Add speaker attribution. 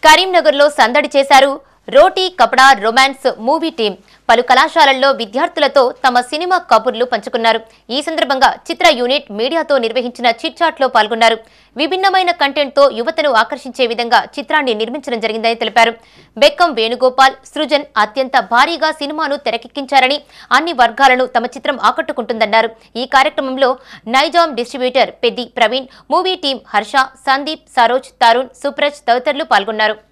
Speaker 1: కరీంనగర్లో సందడి చేశారు Roti Kapda romance movie team పలు కళాశాలల్లో విద్యార్థులతో తమ సినిమా కబుర్లు పంచుకున్నారు ఈ సందర్భంగా చిత్ర యూనిట్ మీడియాతో నిర్వహించిన చిట్చాట్లో పాల్గొన్నారు విభిన్నమైన కంటెంట్తో యువతను ఆకర్షించే విధంగా చిత్రాన్ని నిర్మించడం జరిగిందని తెలిపారు బెక్కం వేణుగోపాల్ సృజన్ అత్యంత భారీగా సినిమాను తెరకెక్కించారని అన్ని వర్గాలను తమ చిత్రం ఆకట్టుకుంటుందన్నారు ఈ కార్యక్రమంలో Nizam distributor Peddi Praveen movie team Harsha Sandeep Saroj Tarun Supraj తదితరులు పాల్గొన్నారు